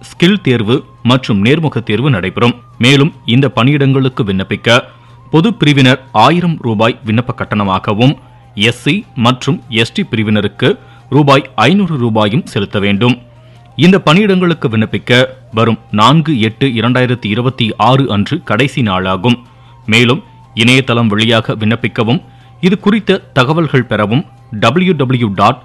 skill தேர்வு மற்றும் நேர்முக தேர்வு நடைபெறும் மேலும் இந்த பணியிடங்களுக்கு விண்ணப்பிக்க பொது பிரிவினர் ஆயிரம் ரூபாய் விண்ணப்ப கட்டணமாகவும் எஸ்சி மற்றும் எஸ்டி பிரிவினருக்கு ரூபாய் ஐநூறு ரூபாயும் செலுத்த வேண்டும் இந்த பணியிடங்களுக்கு விண்ணப்பிக்க வரும் நான்கு எட்டு இரண்டாயிரத்தி இருபத்தி ஆறு அன்று கடைசி நாளாகும் மேலும் இணையதளம் வழியாக விண்ணப்பிக்கவும் இது குறித்த தகவல்கள் பெறவும் W W dot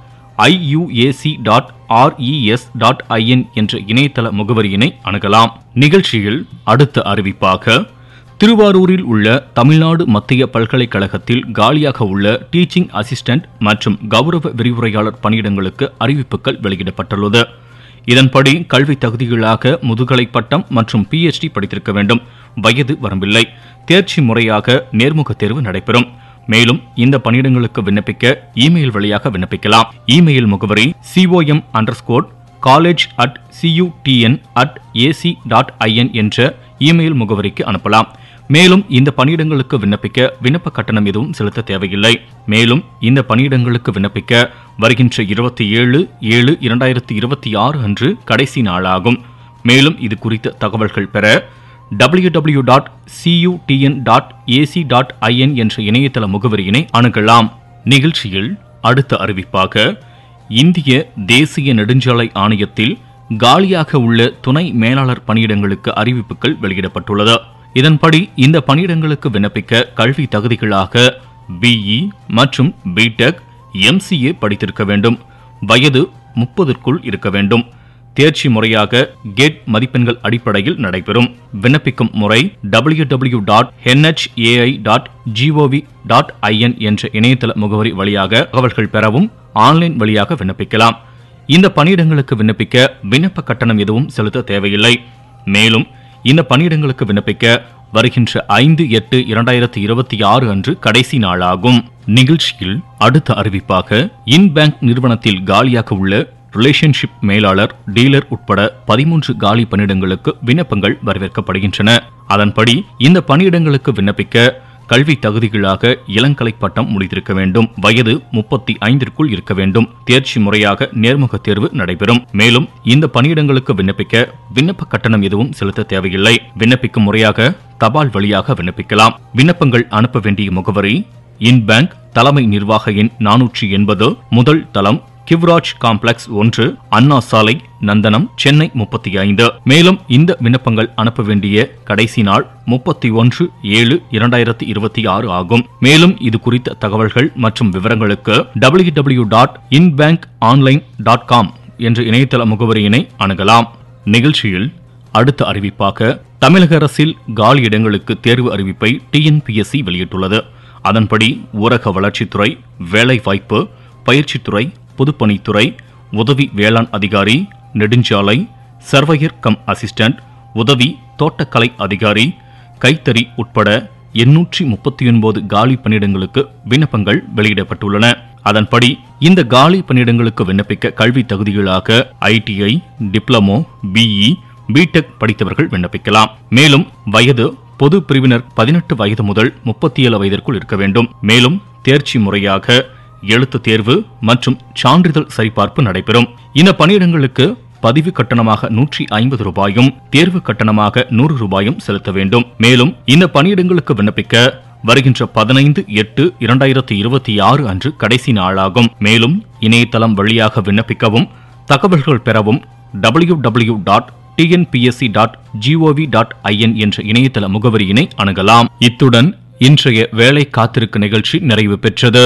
IUAC dot RES dot IN என்ற இணையதள முகவரியினை அணுகலாம் நிகழ்ச்சியில் அடுத்த அறிவிப்பாக திருவாரூரில் உள்ள தமிழ்நாடு மத்திய பல்கலைக்கழகத்தில் காலியாக உள்ள டீச்சிங் அசிஸ்டன்ட் மற்றும் கௌரவ விரிவுரையாளர் பணியிடங்களுக்கு அறிவிப்புகள் வெளியிடப்பட்டுள்ளது இதன்படி கல்வி தகுதிகளாக முதுகலை பட்டம் மற்றும் பிஎச்டி படித்திருக்க வேண்டும் வயது வரம்பில்லை தேர்ச்சி முறையாக நேர்முக தேர்வு நடைபெறும் மேலும் இந்த பணியிடங்களுக்கு விண்ணப்பிக்க இமெயில் வழியாக விண்ணப்பிக்கலாம் இமெயில் முகவரி COM underscore college at CUTN at AC dot IN என்ற இமெயில் முகவரிக்கு அனுப்பலாம் மேலும் இந்த பணியிடங்களுக்கு விண்ணப்பிக்க விண்ணப்ப கட்டணம் எதுவும் செலுத்த தேவையில்லை மேலும் இந்த பணியிடங்களுக்கு விண்ணப்பிக்க வருகின்ற இருபத்தி ஏழு ஏழு இரண்டாயிரத்தி இருபத்தி ஆறு அன்று கடைசி நாளாகும் மேலும் இது குறித்த தகவல்கள் பெற W W dot CUTN dot AC dot IN என்ற இணையதள முகவரியினை அணுகலாம் நிகழ்ச்சியில் அடுத்த அறிவிப்பாக இந்திய தேசிய நெடுஞ்சாலை ஆணையத்தில் காலியாக உள்ள துணை மேலாளர் பணியிடங்களுக்கு அறிவிப்புகள் வெளியிடப்பட்டுள்ளது இதன்படி இந்த பணியிடங்களுக்கு விண்ணப்பிக்க கல்வி தகுதிகளாக பிஇ மற்றும் பிடெக் எம்சிஏ படித்திருக்க வேண்டும் வயது முப்பதற்குள் இருக்க வேண்டும் தேர்ச்சி முறையாக கேட் மதிப்பெண்கள் அடிப்படையில் நடைபெறும் விண்ணப்பிக்கும் முறை W W dot NHAI dot GOV dot IN என்ற இணையதள முகவரி வழியாக தகவல்கள் பெறவும் ஆன்லைன் வழியாக விண்ணப்பிக்கலாம் இந்த பணியிடங்களுக்கு விண்ணப்பிக்க விண்ணப்ப கட்டணம் எதுவும் செலுத்த தேவையில்லை மேலும் இந்த பணியிடங்களுக்கு விண்ணப்பிக்க வருகின்ற ஐந்து எட்டு இரண்டாயிரத்தி இருபத்தி ஆறு அன்று கடைசி நாளாகும் நிகழ்ச்சியில் அடுத்த அறிவிப்பாக இன் பேங்க் நிறுவனத்தில் காலியாக உள்ள ரிலேஷன்ஷிப் மேலாளர் டீலர் உட்பட பதிமூன்று காலி பணியிடங்களுக்கு விண்ணப்பங்கள் வரவேற்கப்படுகின்றன அதன்படி இந்த பணியிடங்களுக்கு விண்ணப்பிக்க கல்வி தகுதிகளாக இளங்கலை பட்டம் முடித்திருக்க வேண்டும் வயது முப்பத்தி ஐந்திற்குள் இருக்க வேண்டும் தேர்ச்சி முறையாக நேர்முக தேர்வு நடைபெறும் மேலும் இந்த பணியிடங்களுக்கு விண்ணப்பிக்க விண்ணப்ப கட்டணம் எதுவும் செலுத்த தேவையில்லை விண்ணப்பிக்கும் முறையாக தபால் வழியாக விண்ணப்பிக்கலாம் விண்ணப்பங்கள் அனுப்ப வேண்டிய முகவரி இன் பேங்க் தலைமை நிர்வாக எண் நானூற்றி எண்பது முதல் தளம் கிவ்ராஜ் காம்ப்ளெக்ஸ் ஒன்று அண்ணா சாலை நந்தனம் சென்னை முப்பத்தி ஐந்து மேலும் இந்த விண்ணப்பங்கள் அனுப்ப வேண்டிய கடைசி நாள் முப்பத்தி ஒன்று ஏழு இரண்டாயிரத்தி இருபத்தி ஆறு ஆகும் மேலும் இது குறித்த தகவல்கள் மற்றும் விவரங்களுக்கு W W dot in bank online dot com என்ற இணையதள முகவரியினை அணுகலாம் நிகழ்ச்சியில் அடுத்த அறிவிப்பாக தமிழக அரசில் காலி இடங்களுக்கு தேர்வு அறிவிப்பை டிஎன்பிஎஸ்சி வெளியிட்டுள்ளது அதன்படி ஊரக வளர்ச்சித்துறை வேலைவாய்ப்பு பயிற்சித்துறை பொதுப்பணித்துறை உதவி வேளாண் அதிகாரி நெடுஞ்சாலை சர்வையர் கம் அசிஸ்டன்ட் உதவி தோட்டக்கலை அதிகாரி கைத்தறி உட்பட எண்ணூற்றி முப்பத்தி ஒன்பது காலி பணியிடங்களுக்கு விண்ணப்பங்கள் வெளியிடப்பட்டுள்ளன அதன்படி இந்த காலி பணியிடங்களுக்கு விண்ணப்பிக்க கல்வி தகுதிகளாக ஐடிஐ டிப்ளமோ பிஇ பிடெக் படித்தவர்கள் விண்ணப்பிக்கலாம் மேலும் வயது பொது பிரிவினர் பதினெட்டு வயது முதல் முப்பத்தி ஏழு வயதிற்குள் இருக்க வேண்டும் மேலும் தேர்ச்சி முறையாக எழுத்து தேர்வு மற்றும் சான்றிதழ் சரிபார்ப்பு நடைபெறும் இந்த பணியிடங்களுக்கு பதிவு கட்டணமாக நூற்றி ஐம்பது ரூபாயும் தேர்வு கட்டணமாக நூறு ரூபாயும் செலுத்த வேண்டும் மேலும் இந்த பணியிடங்களுக்கு விண்ணப்பிக்க வருகின்ற பதினைந்து எட்டு இரண்டாயிரத்தி இருபத்தி ஆறு அன்று கடைசி நாளாகும் மேலும் இணையதளம் வழியாக விண்ணப்பிக்கவும் தகவல்கள் பெறவும் W W dot TNPSC dot GOV dot IN என்ற இணையதள முகவரியினை அணுகலாம் இத்துடன் இன்றைய வேலை காத்திருக்கு நிகழ்ச்சி நிறைவு பெற்றது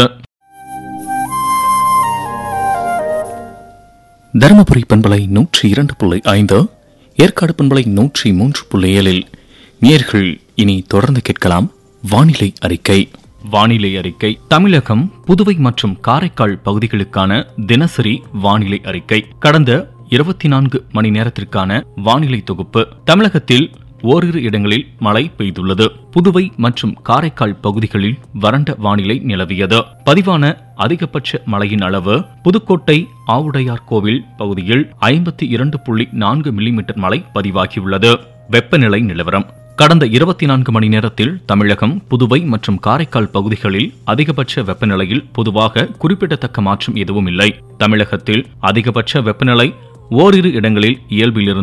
தருமபுரி பண்பலை நூற்றி இரண்டு புள்ளி ஐந்து ஏற்காடு பண்பலை நூற்றி மூன்று புள்ளி ஏழில் நேர்கள் இனி தொடர்ந்து கேட்கலாம் வானிலை அறிக்கை வானிலை அறிக்கை தமிழகம் புதுவை மற்றும் காரைக்கால் பகுதிகளுக்கான தினசரி வானிலை அறிக்கை கடந்த இருபத்தி நான்கு மணி நேரத்திற்கான வானிலை தொகுப்பு தமிழகத்தில் ஓரிரு இடங்களில் மழை பெய்துள்ளது புதுவை மற்றும் காரைக்கால் பகுதிகளில் வறண்ட வானிலை நிலவியது பதிவான அதிகபட்ச மழையின் அளவு புதுக்கோட்டை ஆவுடையார் கோவில் பகுதியில் ஐம்பத்தி இரண்டு புள்ளி நான்கு மில்லிமீட்டர் மழை பதிவாகியுள்ளது வெப்பநிலை நிலவரம் கடந்த இருபத்தி நான்கு மணி நேரத்தில் தமிழகம் புதுவை மற்றும் காரைக்கால் பகுதிகளில் அதிகபட்ச வெப்பநிலையில் பொதுவாக குறிப்பிடத்தக்க மாற்றம் எதுவும் இல்லை தமிழகத்தில் அதிகபட்ச வெப்பநிலை ஓரிரு இடங்களில் இயல்பிலிருந்து